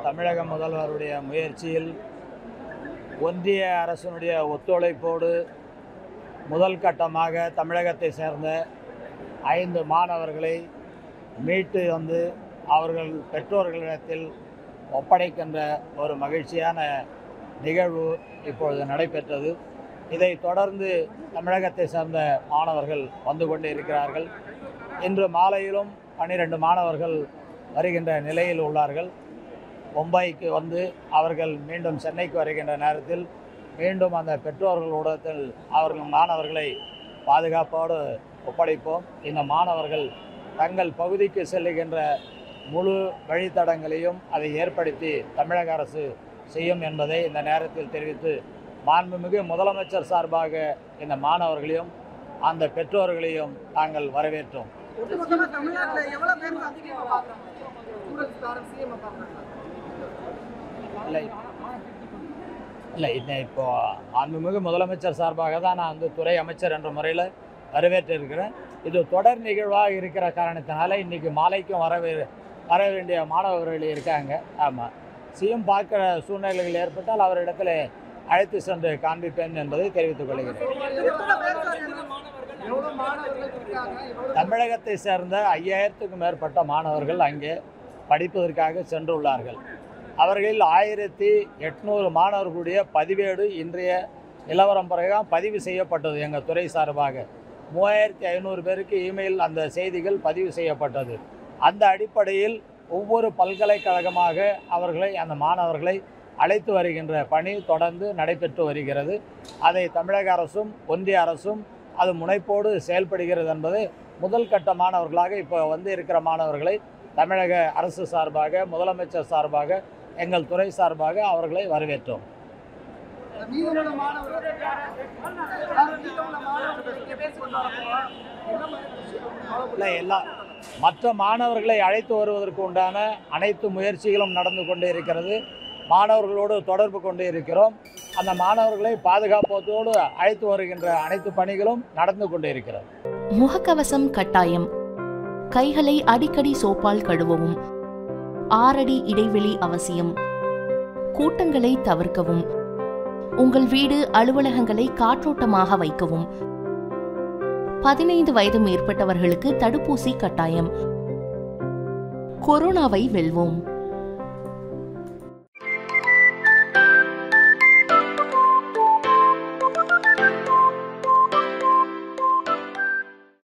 தமிழக முதல்வருடைய முயற்சியில் ஒன்றிய அரசினுடைய ஒத்துழைப்போடு முதல் கட்டமாக தமிழகத்தை சேர்ந்த ஐந்து மாணவர்களை மீட்டு வந்து அவர்கள் பெற்றோர்களிடத்தில் ஒப்படைக்கின்ற ஒரு மகிழ்ச்சியான நிகழ்வு இப்பொழுது நடைபெற்றது இதை தொடர்ந்து தமிழகத்தை சேர்ந்த மாணவர்கள் வந்து கொண்டு இருக்கிறார்கள் இன்று மாலையிலும் பன்னிரண்டு மாணவர்கள் வருகின்ற நிலையில் உள்ளார்கள் மும்பைக்கு வந்து அவர்கள் மீண்டும் சென்னைக்கு வருகின்ற நேரத்தில் மீண்டும் அந்த பெற்றோர்களுடத்தில் அவர்கள் மாணவர்களை பாதுகாப்போடு ஒப்படைப்போம் இந்த மாணவர்கள் தங்கள் பகுதிக்கு செல்லுகின்ற முழு வழித்தடங்களையும் அதை ஏற்படுத்தி தமிழக அரசு செய்யும் என்பதை இந்த நேரத்தில் தெரிவித்து மாண்புமிகு முதலமைச்சர் சார்பாக இந்த மாணவர்களையும் அந்த பெற்றோர்களையும் நாங்கள் வரவேற்றோம் ஒட்டுமொத்தமா தமிழ்நாட்டுல எவ்வளவு பேர் அதிகமா பாக்குறாங்க சூரஜ் ஸ்டார் சிஎம் பாக்குறாங்க இல்லை இல்லை இந்த இப்போ மாண்புமிகு முதலமைச்சர் சார்பாக தான் நான் வந்து துறை அமைச்சர் என்ற முறையில் வரவேற்றிருக்கிறேன் இது தொடர் நிகழ்வாக இருக்கிற காரணத்தினால இன்றைக்கி மாலைக்கும் வர வே- வர வேண்டிய மாணவர்கள் இருக்காங்க ஆமாம் சிஎம் பார்க்குற சூழ்நிலைகள் ஏற்பட்டால் அவரிடத்தில் அழைத்து சென்று காண்பிப்பேன் என்பதை தெரிவித்துக் கொள்கிறேன் எத்தனை பேர் சார் எவ்வளவு மாணவர்கள் இருக்காங்க எவ்வளவு தமிழகத்தை சேர்ந்த ஐயாயிரத்துக்கும் மேற்பட்ட மாணவர்கள் அங்கே படிப்பதற்காக சென்றுள்ளார்கள் அவர்களில் ஆயிரத்தி எட்நூறு மாணவர்களுடைய பதிவேடு இன்றைய நிலவரம் பிறகுதான் பதிவு செய்யப்பட்டது எங்கள் துறை சார்பாக மூவாயிரத்தி ஐநூறு பேருக்கு இமெயில் அந்த செய்திகள் பதிவு செய்யப்பட்டது அந்த அடிப்படையில் ஒவ்வொரு பல்கலைக்கழகமாக அவர்களை அந்த மாணவர்களை அழைத்து வருகின்ற பணி தொடர்ந்து நடைபெற்று வருகிறது அதை தமிழக அரசும் ஒன்றிய அரசும் அது முனைப்போடு செயல்படுகிறது என்பது முதல் கட்ட மாணவர்களாக இப்போ வந்து இருக்கிற மாணவர்களை தமிழக அரசு சார்பாக முதலமைச்சர் சார்பாக எங்கள் துறை சார்பாக அவர்களை வரவேற்றோம் மீதமுள்ள மாணவர்கள் மீதமுள்ள மாணவர்கள் இங்க பேசி கொண்டு வரப்போ என்ன மாதிரி விஷயம்? இல்லை எல்லா மற்ற மாணவர்களை அழைத்து வருவதற்கு உண்டான அனைத்து முயற்சிகளும் நடந்து கொண்டு இருக்கிறது மாணவர்களோடு தொடர்பு கொண்டு இருக்கிறோம் அந்த மாணவர்களை பாதுகாப்பதோடு அழைத்து வருகின்ற அனைத்து பணிகளும் நடந்து கொண்டு இருக்கிறது முகக்கவசம் கட்டாயம் கைகளை அடிக்கடி சோப்பால் கழுவவும் ஆறடி இடைவெளி அவசியம் கூட்டங்களை தவிர்க்கவும் உங்கள் வீடு அலுவலகங்களை காற்றோட்டமாக வைக்கவும் பதினைந்து வயது மேற்பட்டவர்களுக்கு தடுப்பூசி கட்டாயம் கொரோனாவை வெல்வோம்